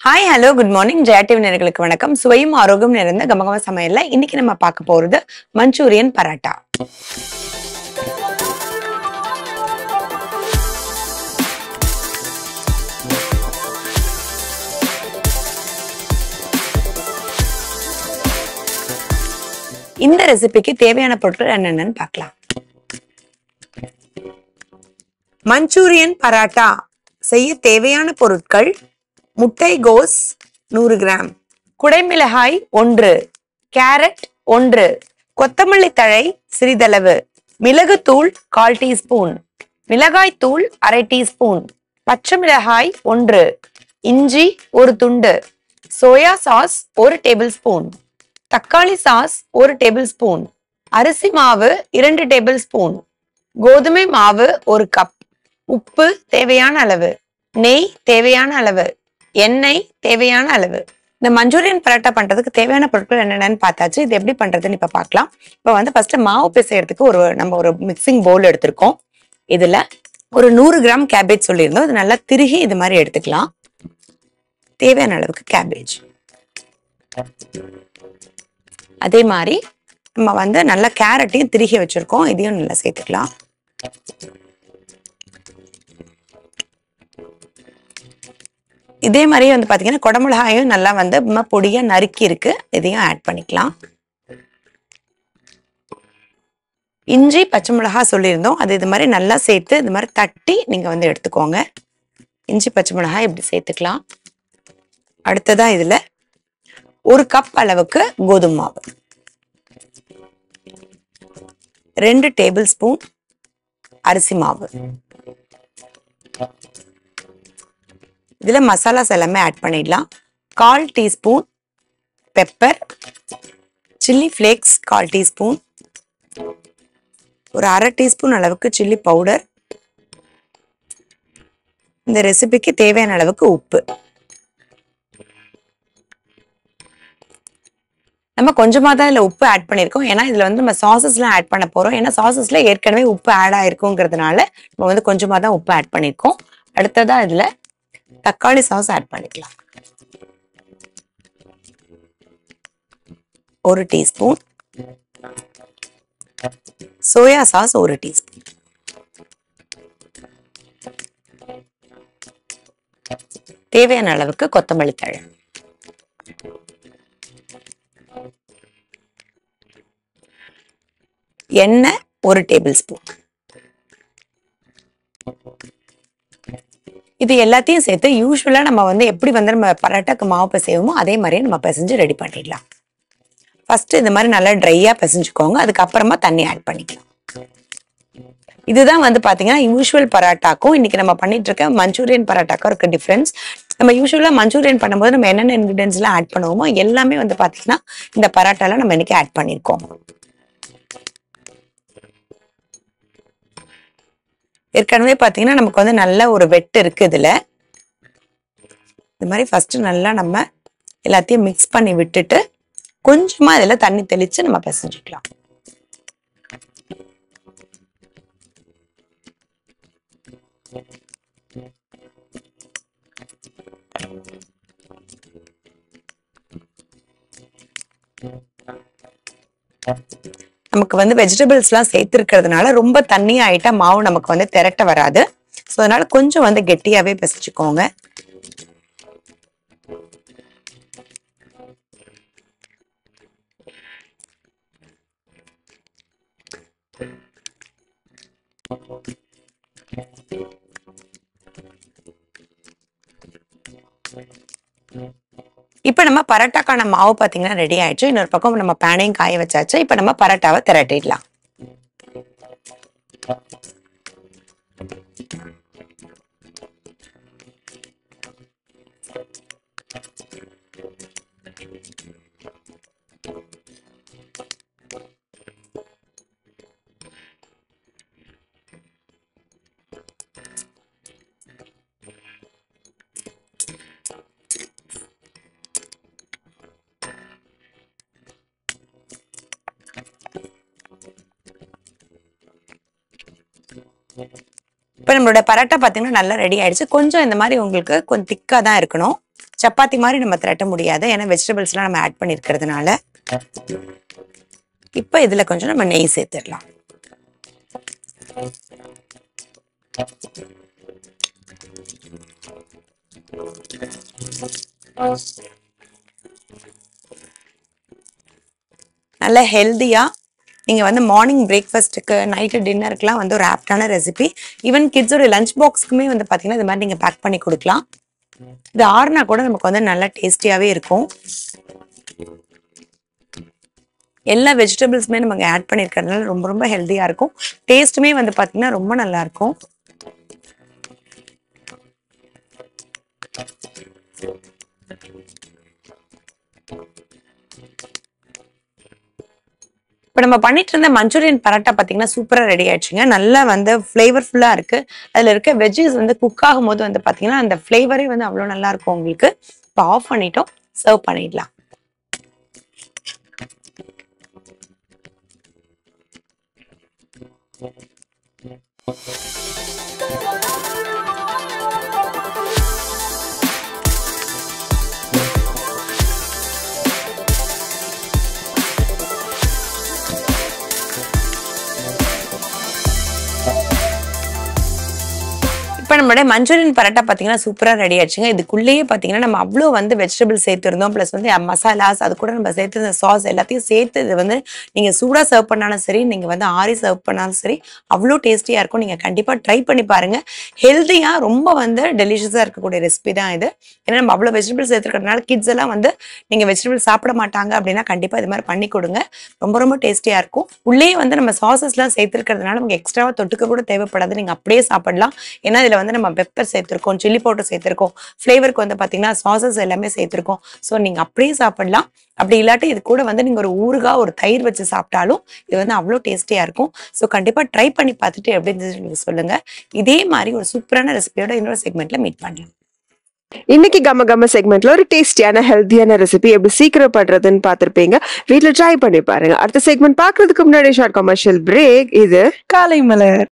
hi hello good morning Jaya TV நேயர்களுக்கு வணக்கம் சுவையும் ஆரோக்கியம் நிறைந்த கமகம சமையல்ல இன்னைக்கு நம்ம பார்க்க போறது மஞ்சூரியன் பராட்டா இந்த ரெசிபிக்கு தேவையான பொருட்கள் என்னென்னு பார்க்கலாம் மஞ்சூரியன் பராட்டா செய்ய தேவையான பொருட்கள் முட்டை கோஸ் நூறு கிராம் குடைமிளகாய் ஒன்று கேரட் ஒன்று கொத்தமல்லி தழை சிறிதளவு மிளகுத்தூள் கால் டீஸ்பூன் மிளகாய் தூள் அரை டீஸ்பூன் பச்சை மிளகாய் ஒன்று இஞ்சி ஒரு துண்டு சோயா சாஸ் ஒரு டேபிள் ஸ்பூன் தக்காளி சாஸ் ஒரு டேபிள் ஸ்பூன் அரிசி மாவு இரண்டு டேபிள் ஸ்பூன் கோதுமை மாவு ஒரு கப் உப்பு தேவையான அளவு நெய் தேவையான அளவு எண்ணெய் தேவையான அளவு இந்த மஞ்சூரியன் பரோட்டா பண்றதுக்கு தேவையான பொருட்கள் என்னென்னு பார்த்தாச்சு இது எப்படி பண்றதுன்னு இப்ப பார்க்கலாம் இப்ப வந்து ஃபர்ஸ்ட் மாவு பிசையறதுக்கு ஒரு நம்ம ஒரு மிக்சிங் பவுல் எடுத்திருக்கோம் இதுல ஒரு நூறு கிராம் கேபேஜ் சொல்லியிருந்தோம் இது நல்லா திருகி இது மாதிரி எடுத்துக்கலாம் தேவையான அளவுக்கு கேபேஜ் அதே மாதிரி நம்ம வந்து நல்லா கேரட்டையும் திருகி வச்சிருக்கோம் இதையும் நல்லா சேர்த்துக்கலாம் இதே மாதிரி வந்து பாத்தீங்கன்னா குடமிளகாயும் நல்லா வந்து நம்ம பொடியா நறுக்கி இருக்கு இதையும் ஆட் பண்ணிக்கலாம் இஞ்சி பச்சை மிளகா சொல்லியிருந்தோம் அது இது மாதிரி நல்லா சேர்த்து இது மாதிரி தட்டி நீங்க வந்து எடுத்துக்கோங்க இஞ்சி பச்சை மிளகாய் இப்படி சேர்த்துக்கலாம் அடுத்ததா இதுல ஒரு கப் அளவுக்கு கோதுமை மாவு ரெண்டு டேபிள் ஸ்பூன் அரிசி மாவு இதுல மசாலாஸ் எல்லாமே ஆட் பண்ணிடலாம் கால் டீஸ்பூன் பெப்பர் சில்லி ஃப்ளேக்ஸ் கால் டீஸ்பூன் ஒரு அரை டீஸ்பூன் அளவுக்கு சில்லி பவுடர் இந்த ரெசிபிக்கு தேவையான அளவுக்கு உப்பு நம்ம கொஞ்சமாக தான் இதில் உப்பு ஆட் பண்ணியிருக்கோம் ஏன்னா இதில் வந்து நம்ம சாசஸ்லாம் ஆட் பண்ண போகிறோம் ஏன்னா சாசஸில் ஏற்கனவே உப்பு ஆட் ஆயிருக்குங்கிறதுனால நம்ம வந்து கொஞ்சமாக தான் உப்பு ஆட் பண்ணியிருக்கோம் அடுத்ததாக இதில் தக்காளி சாஸ் ஆட் பண்ணிக்கலாம் ஒரு டீஸ்பூன் சோயா சாஸ் ஒரு டீஸ்பூன் தேவையான அளவுக்கு கொத்தமல்லி தழை எண்ணெய் ஒரு டேபிள் ஸ்பூன் இது எல்லாத்தையும் சேர்த்து யூஸ்வலா நம்ம வந்து எப்படி வந்து நம்ம பரோட்டாக்கு மாவு பிசைவோமோ அதே மாதிரியே நம்ம பிசைஞ்சு ரெடி பண்ணிடலாம் ஃபர்ஸ்ட் இந்த மாதிரி நல்லா ட்ரையா பிசைஞ்சுக்கோங்க அதுக்கப்புறமா தண்ணி ஆட் பண்ணிக்கலாம் இதுதான் வந்து பாத்தீங்கன்னா யூஷுவல் பரோட்டாக்கும் இன்னைக்கு நம்ம பண்ணிட்டு இருக்க மஞ்சூரியன் பரோட்டாக்கும் இருக்க டிஃப்ரென்ஸ் நம்ம யூஸ்வலா மஞ்சூரியன் பண்ணும்போது நம்ம என்னென்ன இன்கிரீடியன்ஸ் எல்லாம் ஆட் பண்ணுவோமோ எல்லாமே வந்து பாத்தீங்கன்னா இந்த பரோட்டால நம்ம இன்னைக்கு ஆட் பண்ணியிருக்கோம் ஏற்கனவே பார்த்தீங்கன்னா நமக்கு வந்து நல்ல ஒரு வெட்டு இருக்கு இதுல இது மாதிரி ஃபர்ஸ்ட் நல்லா நம்ம எல்லாத்தையும் மிக்ஸ் பண்ணி விட்டுட்டு கொஞ்சமா இதுல தண்ணி தெளிச்சு நம்ம பிசைஞ்சுக்கலாம் நமக்கு வந்து வெஜிடபிள்ஸ்லாம் சேர்த்துருக்கிறதுனால ரொம்ப தண்ணி ஆயிட்டா மாவு நமக்கு வந்து திரட்ட வராது ஸோ அதனால கொஞ்சம் வந்து கெட்டியாவே பிசைச்சுக்கோங்க இப்போ நம்ம பரோட்டாக்கான மாவு பார்த்தீங்கன்னா ரெடி ஆயிடுச்சு இன்னொரு பக்கம் நம்ம பேனையும் காய வச்சாச்சு இப்போ நம்ம பரோட்டாவை திரட்டிடலாம் இப்போ நம்மளோட பரோட்டா பார்த்தீங்கன்னா நல்லா ரெடி ஆயிடுச்சு கொஞ்சம் இந்த மாதிரி உங்களுக்கு கொஞ்சம் திக்காக தான் இருக்கணும் சப்பாத்தி மாதிரி நம்ம திரட்ட முடியாது ஏன்னா வெஜிடபிள்ஸ்லாம் நம்ம ஆட் பண்ணியிருக்கிறதுனால இப்போ இதுல கொஞ்சம் நம்ம நெய் சேர்த்துடலாம் நல்ல ஹெல்த்தியா நீங்க வந்து மார்னிங் பிரேக்ஃபாஸ்ட்டுக்கு நைட்டு டின்னருக்குலாம் வந்து ஒரு ஆப்டான ரெசிபி ஈவன் கிட்ஸோட லஞ்ச் பாக்ஸ்க்குமே வந்து பார்த்தீங்கன்னா இது மாதிரி நீங்கள் பேக் பண்ணி கொடுக்கலாம் இது ஆறுனா கூட நமக்கு வந்து நல்லா டேஸ்டியாகவே இருக்கும் எல்லா வெஜிடபிள்ஸுமே நமக்கு ஆட் பண்ணியிருக்கிறதுனால ரொம்ப ரொம்ப ஹெல்த்தியாக இருக்கும் டேஸ்ட்டுமே வந்து பார்த்தீங்கன்னா ரொம்ப நல்லா இருக்கும் இப்போ நம்ம பண்ணிட்டு இருந்த மஞ்சூரியன் பரோட்டா பார்த்தீங்கன்னா சூப்பராக ரெடி ஆயிடுச்சுங்க நல்லா வந்து ஃப்ளேவர்ஃபுல்லாக இருக்கு அதில் இருக்க வெஜ்ஜஸ் வந்து குக் ஆகும்போது வந்து பார்த்தீங்கன்னா அந்த ஃப்ளேவரே வந்து அவ்வளோ நல்லா இருக்கும் உங்களுக்கு இப்போ ஆஃப் பண்ணிட்டோம் சர்வ் பண்ணிடலாம் இப்போ நம்மளுடைய மஞ்சூரியன் பரோட்டா பார்த்தீங்கன்னா சூப்பராக ரெடி ஆச்சுங்க இதுக்குள்ளேயே பார்த்தீங்கன்னா நம்ம அவ்வளோ வந்து வெஜிடபிள் சேர்த்துருந்தோம் ப்ளஸ் வந்து மசாலாஸ் அது கூட நம்ம சேர்த்து சாஸ் எல்லாத்தையும் சேர்த்து இது வந்து நீங்கள் சூடாக சர்வ் பண்ணாலும் சரி நீங்கள் வந்து ஆரி சர்வ் பண்ணாலும் சரி அவ்வளோ டேஸ்டியாக இருக்கும் நீங்கள் கண்டிப்பாக ட்ரை பண்ணி பாருங்கள் ஹெல்த்தியாக ரொம்ப வந்து டெலிஷியஸாக இருக்கக்கூடிய ரெசிபி தான் இது ஏன்னா நம்ம அவ்வளோ வெஜிடபிள் சேர்த்துருக்கறதுனால கிட்ஸ் எல்லாம் வந்து நீங்கள் வெஜிடபிள் சாப்பிட மாட்டாங்க அப்படின்னா கண்டிப்பாக இது மாதிரி பண்ணி கொடுங்க ரொம்ப ரொம்ப டேஸ்டியாக இருக்கும் உள்ளே வந்து நம்ம சாசஸ்லாம் சேர்த்துருக்கிறதுனால நமக்கு எக்ஸ்ட்ராவாக தொட்டுக்க கூட தேவைப்படாது நீங்கள் அப்படியே சாப்பிடலாம் ஏன்னா இதில் வந்து நம்ம பெப்பர் சேர்த்துருக்கோம் சில்லி பவுடர் சேர்த்துருக்கோம் ஃப்ளேவருக்கு வந்து பார்த்தீங்கன்னா சாசஸ் எல்லாமே சேர்த்துருக்கோம் ஸோ நீங்கள் அப்படியே சாப்பிடலாம் அப்படி இல்லாட்டி இது கூட வந்து நீங்கள் ஒரு ஊறுகாய் ஒரு தயிர் வச்சு சாப்பிட்டாலும் இது வந்து அவ்வளோ டேஸ்டியாக இருக்கும் ஸோ கண்டிப்பாக ட்ரை பண்ணி பார்த்துட்டு எப்படி இருந்துச்சு நீங்கள் சொல்லுங்கள் இதே மாதிரி ஒரு சூப்பரான ரெசிபியோட இன்னொரு செக்மெண்ட்டில் மீட் பண்ணலாம் இன்னைக்கு கம கம செக்மெண்ட்ல ஒரு டேஸ்டியான ஹெல்த்தியான ரெசிபி எப்படி சீக்கிரம் பண்றதுன்னு பார்த்திருப்பீங்க வீட்ல ட்ரை பண்ணி பாருங்க அடுத்த செக்மெண்ட் பார்க்கிறதுக்கு முன்னாடி ஷார்ட் கமர்ஷியல் பிரேக் இது காலை மலர்